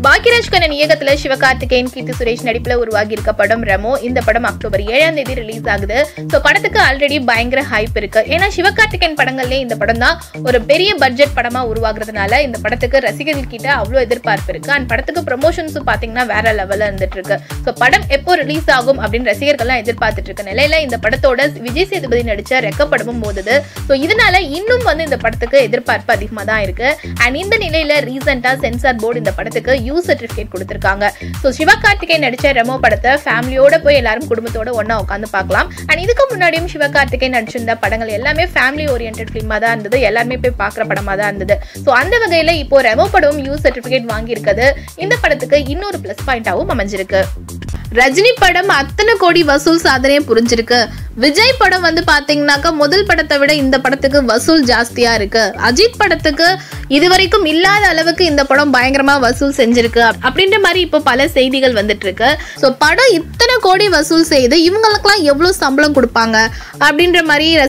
பாக்யராஜ் கண்ணன் இயக்கத்துல சிவகார்த்திகேயன் கீர்த்தி சுரேஷ் நடிப்புல உருவாகி இருக்க படம் ரெமோ இந்த படம் அக்டோபர் ஏழாம் தேதி ரிலீஸ் ஆகுது சோ படத்துக்கு ஆல்ரெடி பயங்கர ஹைப் இருக்கு ஏன்னா சிவகார்த்திகேயன் படங்கள்லயே இந்த படம் தான் ஒரு பெரிய பட்ஜெட் படமா உருவாகுறதுனால இந்த படத்துக்கு ரசிகர்கள் கிட்ட அவ்வளவு எதிர்பார்ப்பு இருக்கு அண்ட் படத்துக்கு ப்ரொமோஷன்ஸும் பாத்தீங்கன்னா வேற லெவல்ல இருந்துட்டு இருக்கு சோ படம் எப்போ ரிலீஸ் ஆகும் அப்படின்னு ரசிகர்கள்லாம் எதிர்பார்த்துட்டு இருக்க நிலையில இந்த படத்தோட விஜய் சேதுபதி நடிச்ச ரெக்க படமும் போகுது சோ இதனால இன்னும் வந்து இந்த படத்துக்கு எதிர்பார்ப்பு அதிகமா தான் இருக்கு அண்ட் இந்த நிலையில ரீசெண்டா சென்சார் போர்டு இந்த படத்துக்கு யூ சர்டிபிகேட் கொடுத்திருக்காங்க சோ சிவகார்த்திகேயன் நடிச்ச ரெமோ படத்தை ஃபேமிலியோட போய் எல்லாரும் குடும்பத்தோட ஒண்ணா உட்காந்து பார்க்கலாம் அண்ட் இதுக்கு முன்னாடியும் சிவகார்த்திகேயன் நடிச்சிருந்த படங்கள் எல்லாமே ஃபேமிலி ஓரியன்ட் ஃபிலிமா தான் இருந்தது எல்லாருமே போய் பார்க்குற படமா தான் இருந்தது ஸோ அந்த வகையில இப்போ ரெமோ படமும் யூ சர்டிபிகேட் வாங்கியிருக்கிறது இந்த படத்துக்கு இன்னொரு ப்ளஸ் பாயிண்டாவும் அமைஞ்சிருக்கு ரஜினி படம் அத்தனை கோடி வசூல் சாதனையை புரிஞ்சிருக்கு விஜய் படம் வந்து பாத்தீங்கன்னாக்கா முதல் படத்தை விட இந்த படத்துக்கு வசூல் ஜாஸ்தியா இருக்கு அஜித் படத்துக்கு இதுவரைக்கும் இல்லாத அளவுக்கு இந்த படம் பயங்கரமா வசூல் செஞ்சிருக்கு அப்~ அப்படின்ற மாதிரி இப்போ பல செய்திகள் வந்துட்டு இருக்கு ஸோ படம் இத்தனை கோடி வசூல் செய்து இவங்களுக்கெல்லாம் எவ்வளவு சம்பளம் கொடுப்பாங்க அப்படின்ற மாதிரி